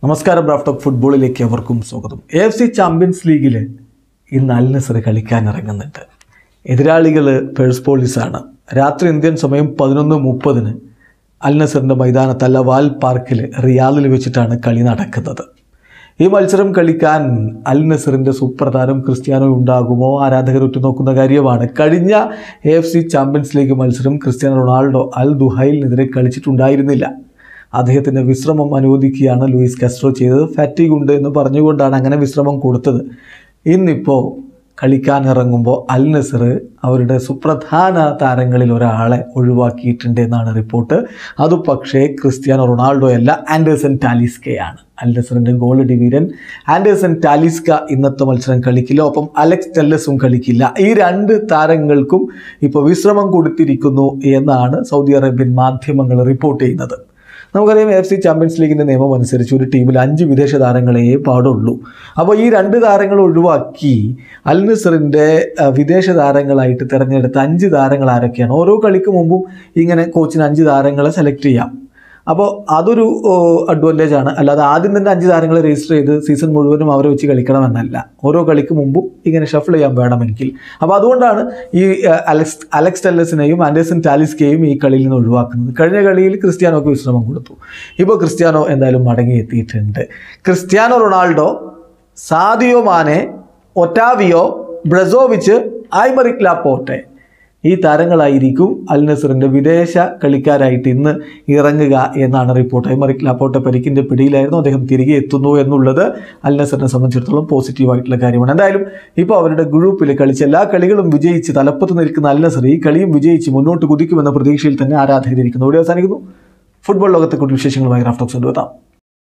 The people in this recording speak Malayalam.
നമസ്കാരം റാഫ് ടോക്ക് ഫുട്ബോളിലേക്ക് അവർക്കും സ്വാഗതം എ എഫ് സി ചാമ്പ്യൻസ് ലീഗിൽ ഇന്ന് അൽ നസർ കളിക്കാൻ ഇറങ്ങുന്നുണ്ട് എതിരാളികൾ പേഴ്സ് പോലീസാണ് രാത്രി ഇന്ത്യൻ സമയം പതിനൊന്ന് മുപ്പതിന് അൽ നസറിൻ്റെ മൈതാനത്തല്ല വാൽ പാർക്കിൽ റിയാദിൽ വെച്ചിട്ടാണ് കളി നടക്കുന്നത് ഈ മത്സരം കളിക്കാൻ അൽ നസറിൻ്റെ സൂപ്പർ താരം ക്രിസ്ത്യാനോ ഉണ്ടാകുമോ ആരാധകർ ഉറ്റുനോക്കുന്ന കാര്യമാണ് കഴിഞ്ഞ A F C champions league മത്സരം ക്രിസ്ത്യാനോ റൊണാൾഡോ അൽ ദുഹൈലിനെതിരെ കളിച്ചിട്ടുണ്ടായിരുന്നില്ല അദ്ദേഹത്തിന് വിശ്രമം അനുവദിക്കുകയാണ് ലൂയിസ് കാസ്ട്രോ ചെയ്തത് ഫാറ്റീഗ് ഉണ്ട് എന്ന് പറഞ്ഞുകൊണ്ടാണ് അങ്ങനെ വിശ്രമം കൊടുത്തത് ഇന്നിപ്പോൾ കളിക്കാൻ ഇറങ്ങുമ്പോൾ അൽ നസർ അവരുടെ സുപ്രധാന താരങ്ങളിൽ ഒരാളെ ഒഴിവാക്കിയിട്ടുണ്ട് എന്നാണ് റിപ്പോർട്ട് അത് പക്ഷേ ക്രിസ്ത്യാനോ റൊണാൾഡോ അല്ല ആൻഡേഴ്സൺ ടാലിസ്കയാണ് അൽ നസറിൻ്റെ ഗോൾ ഡിവീരൻ ആൻഡേഴ്സൺ ടാലിസ്ക ഇന്നത്തെ മത്സരം കളിക്കില്ല ഒപ്പം അലക്സ് ടെല്ലസും കളിക്കില്ല ഈ രണ്ട് താരങ്ങൾക്കും ഇപ്പോൾ വിശ്രമം കൊടുത്തിരിക്കുന്നു എന്നാണ് സൗദി അറേബ്യൻ മാധ്യമങ്ങൾ റിപ്പോർട്ട് ചെയ്യുന്നത് നമുക്കറിയാം എഫ് സി ചാമ്പ്യൻസ് ലീഗിൻ്റെ നിയമം അനുസരിച്ച് ഒരു ടീമിൽ അഞ്ച് വിദേശ താരങ്ങളെ പാടുള്ളൂ അപ്പോൾ ഈ രണ്ട് താരങ്ങൾ ഒഴിവാക്കി അൽ നസറിൻ്റെ അഹ്, വിദേശ താരങ്ങളായിട്ട് തിരഞ്ഞെടുത്ത അഞ്ച് താരങ്ങൾ ആരൊക്കെയാണ് ഓരോ കളിക്ക് മുമ്പും ഇങ്ങനെ കോച്ചിന് അഞ്ച് താരങ്ങളെ സെലക്ട് ചെയ്യാം അപ്പോൾ അതൊരു അഡ്വാൻറ്റേജ് ആണ് അല്ലാതെ ആദ്യം തന്നെ അഞ്ച് താരങ്ങളെ രജിസ്റ്റർ ചെയ്ത് സീസൺ മുഴുവനും അവരെ വെച്ച് കളിക്കണമെന്നല്ല ഓരോ കളിക്ക് മുമ്പും ഇങ്ങനെ ഷഫിൾ ചെയ്യാൻ വേണമെങ്കിൽ അപ്പോൾ അതുകൊണ്ടാണ് ഈ അഹ്, അലക്സ് അലക്സ് ടെല്ലസിനെയും ആൻഡേഴ്സൺ ടാലിസ്കയും ഈ കളിയിൽ നിന്ന് ഒഴിവാക്കുന്നത് കഴിഞ്ഞ കളിയിൽ ക്രിസ്ത്യാനോക്ക് വിശ്രമം കൊടുത്തു ഇപ്പോൾ ക്രിസ്ത്യാനോ എന്തായാലും മടങ്ങി എത്തിയിട്ടുണ്ട് Cristiano Ronaldo Sadio Mane ഒറ്റാവിയോ Brozovic Aymeric ലാപ്പോട്ടെ ഈ താരങ്ങളായിരിക്കും അൽ നസറിൻ്റെ വിദേശ കളിക്കാരായിട്ട് ഇന്ന് ഇറങ്ങുക എന്നാണ് റിപ്പോർട്ട് ഐമറിക് ലാപ്പോട്ടെ പരിക്കിൻ്റെ പിടിയിലായിരുന്നു അദ്ദേഹം തിരികെ എത്തുന്നു എന്നുള്ളത് അൽ നസറിനെ സംബന്ധിച്ചിടത്തോളം പോസിറ്റീവായിട്ടുള്ള കാര്യമാണ് എന്തായാലും ഇപ്പോൾ അവരുടെ ഗ്രൂപ്പിൽ കളിച്ച എല്ലാ കളികളും വിജയിച്ച് തലപ്പത്ത് നിൽക്കുന്ന അൽ നസർ ഈ കളിയും വിജയിച്ച് മുന്നോട്ട് കുതിക്കുമെന്ന പ്രതീക്ഷയിൽ തന്നെ ആരാധകരിക്കുന്നു ഇവിടെ അവസാനിക്കുന്നു ഫുട്ബോൾ ലോകത്തെ കൂടുതൽ വിശേഷങ്ങളുമായി റാഫ്റ്റോക്സ് കൊണ്ടുവെത്താം